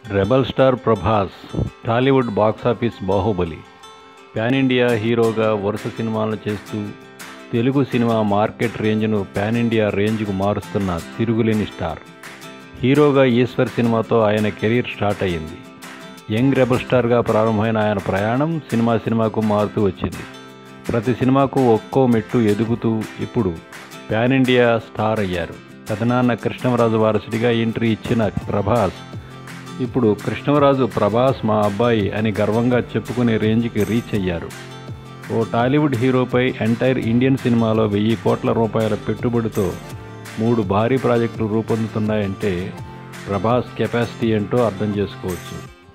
rebel star Prabhas Tollywood box office Baahubali pan India హీరోగా వరుస సినిమాలను చేస్తూ తెలుగు సినిమా మార్కెట్ రేంజ్ను పాన్ ఇండియా రేంజ్కు మారుస్తున్న తిరుగులేని స్టార్ హీరోగా ఈశ్వర్ సినిమాతో ఆయన కెరీర్ స్టార్ట్ అయ్యింది యంగ్ రెబల్ స్టార్గా ప్రారంభమైన ఆయన ప్రయాణం సినిమా సినిమాకు మారుతూ వచ్చింది ప్రతి సినిమాకు ఒక్కో మెట్టు ఎదుగుతూ ఇప్పుడు పాన్ ఇండియా స్టార్ అయ్యారు పెదనాన్న కృష్ణరాజు వారసుడిగా ఎంట్రీ ఇచ్చిన ప్రభాస్ ఇప్పుడు కృష్ణరాజు ప్రభాస్ మా అబ్బాయి అని గర్వంగా చెప్పుకునే రేంజ్కి రీచ్ అయ్యారు ఓ టాలీవుడ్ హీరోపై ఎంటైర్ ఇండియన్ సినిమాలో వెయ్యి కోట్ల రూపాయల పెట్టుబడితో మూడు భారీ ప్రాజెక్టులు రూపొందుతున్నాయంటే ప్రభాస్ కెపాసిటీ ఏంటో అర్థం చేసుకోవచ్చు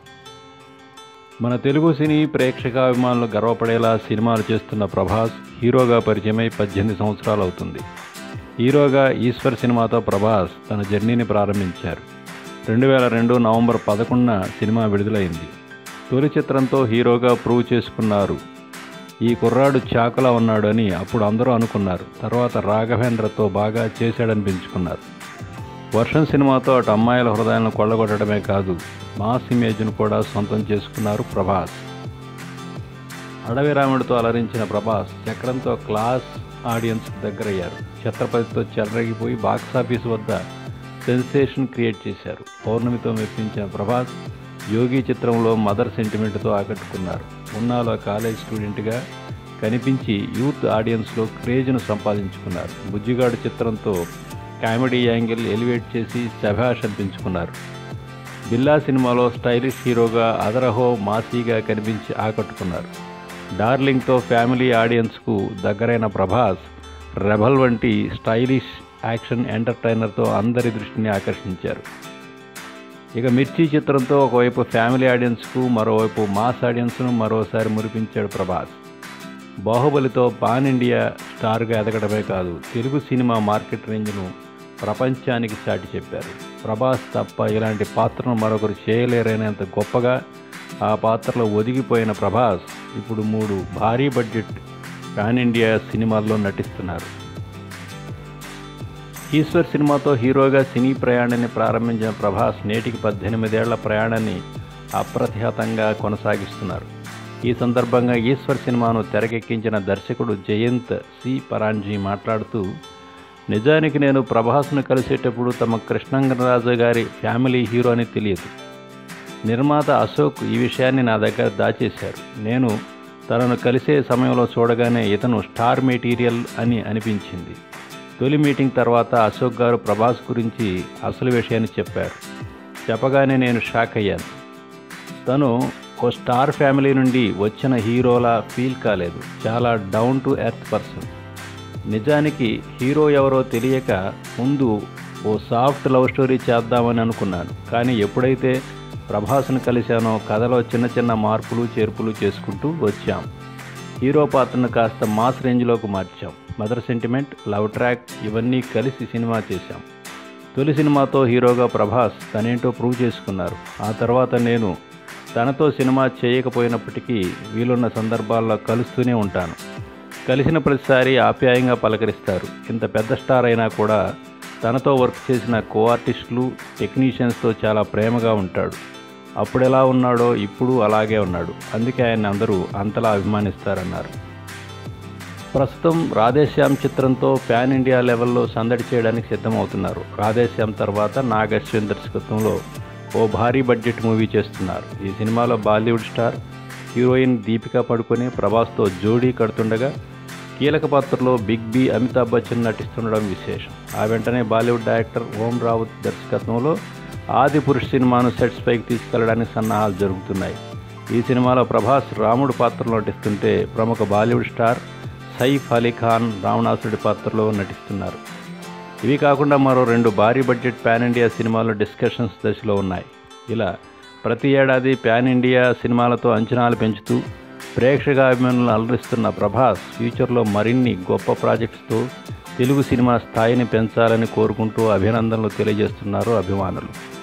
మన తెలుగు సినీ ప్రేక్షకాభిమానులు గర్వపడేలా సినిమాలు చేస్తున్న ప్రభాస్ హీరోగా పరిచయమై పద్దెనిమిది సంవత్సరాలు అవుతుంది హీరోగా ఈశ్వర్ సినిమాతో ప్రభాస్ తన జర్నీని ప్రారంభించారు రెండు వేల రెండు నవంబర్ పదకొండున సినిమా విడుదలైంది తొలి చిత్రంతో హీరోగా ప్రూవ్ చేసుకున్నారు ఈ కుర్రాడు చాకులా ఉన్నాడు అని అప్పుడు అందరూ అనుకున్నారు తర్వాత రాఘవేంద్రతో బాగా చేశాడనిపించుకున్నారు వర్షం సినిమాతో అటు అమ్మాయిల హృదయాలను కొల్లగొట్టడమే కాదు మాస్ ఇమేజ్ను కూడా సొంతం చేసుకున్నారు ప్రభాస్ అడవి రాముడితో అలరించిన ప్రభాస్ చక్రంతో క్లాస్ ఆడియన్స్ దగ్గరయ్యారు ఛత్రపతితో చెలరగిపోయి బాక్సాఫీస్ వద్ద సెన్సేషన్ క్రియేట్ చేశారు పౌర్ణమితో మెప్పించిన ప్రభాస్ యోగి చిత్రంలో మదర్ సెంటిమెంట్తో ఆకట్టుకున్నారు ఉన్నాలో కాలేజ్ స్టూడెంట్గా కనిపించి యూత్ ఆడియన్స్లో క్రేజ్ను సంపాదించుకున్నారు బుజ్జిగాడు చిత్రంతో కామెడీ యాంగిల్ ఎలివేట్ చేసి శభాష్ అనిపించుకున్నారు బిల్లా సినిమాలో స్టైలిష్ హీరోగా అదరహో మాసీగా కనిపించి ఆకట్టుకున్నారు డార్లింగ్తో ఫ్యామిలీ ఆడియన్స్కు దగ్గరైన ప్రభాస్ రెబల్ వంటి స్టైలిష్ యాక్షన్ ఎంటర్టైనర్తో అందరి దృష్టిని ఆకర్షించారు ఇక మిర్చి చిత్రంతో ఒకవైపు ఫ్యామిలీ ఆడియన్స్కు మరోవైపు మాస్ ఆడియన్స్ను మరోసారి మురిపించాడు ప్రభాస్ బాహుబలితో పాన్ ఇండియా స్టార్గా ఎదగడమే కాదు తెలుగు సినిమా మార్కెట్ రేంజ్ను ప్రపంచానికి చాటి చెప్పారు ప్రభాస్ తప్ప ఇలాంటి పాత్రను మరొకరు చేయలేరనేంత గొప్పగా ఆ పాత్రలో ఒదిగిపోయిన ప్రభాస్ ఇప్పుడు మూడు భారీ బడ్జెట్ పాన్ ఇండియా సినిమాల్లో నటిస్తున్నారు ఈశ్వర్ సినిమాతో హీరోగా సినీ ప్రయాణాన్ని ప్రారంభించిన ప్రభాస్ నేటికి పద్దెనిమిదేళ్ల ప్రయాణాన్ని అప్రతిహతంగా కొనసాగిస్తున్నారు ఈ సందర్భంగా ఈశ్వర్ సినిమాను తెరకెక్కించిన దర్శకుడు జయంత్ సి పరాంజీ మాట్లాడుతూ నిజానికి నేను ప్రభాస్ను కలిసేటప్పుడు తమ కృష్ణంగరాజు గారి ఫ్యామిలీ హీరో అని తెలియదు నిర్మాత అశోక్ ఈ విషయాన్ని నా దగ్గర దాచేశారు నేను తనను కలిసే సమయంలో చూడగానే ఇతను స్టార్ మెటీరియల్ అని అనిపించింది తొలి మీటింగ్ తర్వాత అశోక్ గారు ప్రభాస్ గురించి అసలు విషయాన్ని చెప్పారు చెప్పగానే నేను షాక్ అయ్యాను తను ఓ స్టార్ ఫ్యామిలీ నుండి వచ్చిన హీరోలా ఫీల్ కాలేదు చాలా డౌన్ టు ఎర్త్ పర్సన్ నిజానికి హీరో ఎవరో తెలియక ముందు ఓ సాఫ్ట్ లవ్ స్టోరీ చేద్దామని అనుకున్నాను కానీ ఎప్పుడైతే ప్రభాస్ను కలిశానో కథలో చిన్న చిన్న మార్పులు చేర్పులు చేసుకుంటూ వచ్చాం హీరో పాత్రను కాస్త మాస్ రేంజ్లోకి మార్చాం మదర్ సెంటిమెంట్ లవ్ ట్రాక్ ఇవన్నీ కలిసి సినిమా చేశాం తొలి సినిమాతో హీరోగా ప్రభాస్ తనేంటో ప్రూవ్ చేసుకున్నారు ఆ తర్వాత నేను తనతో సినిమా చేయకపోయినప్పటికీ వీలున్న సందర్భాల్లో కలుస్తూనే ఉంటాను కలిసిన ప్రతిసారి ఆప్యాయంగా పలకరిస్తారు ఇంత పెద్ద స్టార్ అయినా కూడా తనతో వర్క్ చేసిన కో ఆర్టిస్టులు టెక్నీషియన్స్తో చాలా ప్రేమగా ఉంటాడు అప్పుడు ఎలా ఉన్నాడో ఇప్పుడు అలాగే ఉన్నాడు అందుకే ఆయన అందరూ అంతలా అభిమానిస్తారన్నారు ప్రస్తుతం రాధేశ్యామ్ చిత్రంతో పాన్ ఇండియా లెవెల్లో సందడి చేయడానికి సిద్ధమవుతున్నారు రాధేశ్యామ్ తర్వాత నాగ్ అశ్విన్ దర్శకత్వంలో ఓ భారీ బడ్జెట్ మూవీ చేస్తున్నారు ఈ సినిమాలో బాలీవుడ్ స్టార్ హీరోయిన్ దీపికా పడుకొని ప్రభాస్తో జోడీ కడుతుండగా కీలక పాత్రలో బిగ్ బి అమితాబ్ బచ్చన్ నటిస్తుండడం విశేషం ఆ వెంటనే బాలీవుడ్ డైరెక్టర్ ఓం రావుత్ దర్శకత్వంలో ఆది పురుష్ సినిమాను సెట్స్ పైకి తీసుకెళ్లడానికి సన్నాహాలు జరుగుతున్నాయి ఈ సినిమాలో ప్రభాస్ రాముడు పాత్రలో నటిస్తుంటే ప్రముఖ బాలీవుడ్ స్టార్ సైఫ్ అలీ ఖాన్ రావణాసుడి పాత్రలో నటిస్తున్నారు ఇవి కాకుండా మరో రెండు భారీ బడ్జెట్ పాన్ ఇండియా సినిమాలు డిస్కషన్స్ దశలో ఉన్నాయి ఇలా ప్రతి ఏడాది పాన్ ఇండియా సినిమాలతో అంచనాలు పెంచుతూ ప్రేక్షక అభిమానులను అలరిస్తున్న ప్రభాస్ ఫ్యూచర్లో మరిన్ని గొప్ప ప్రాజెక్ట్స్తో తెలుగు సినిమా స్థాయిని పెంచాలని కోరుకుంటూ అభినందనలు తెలియజేస్తున్నారు అభిమానులు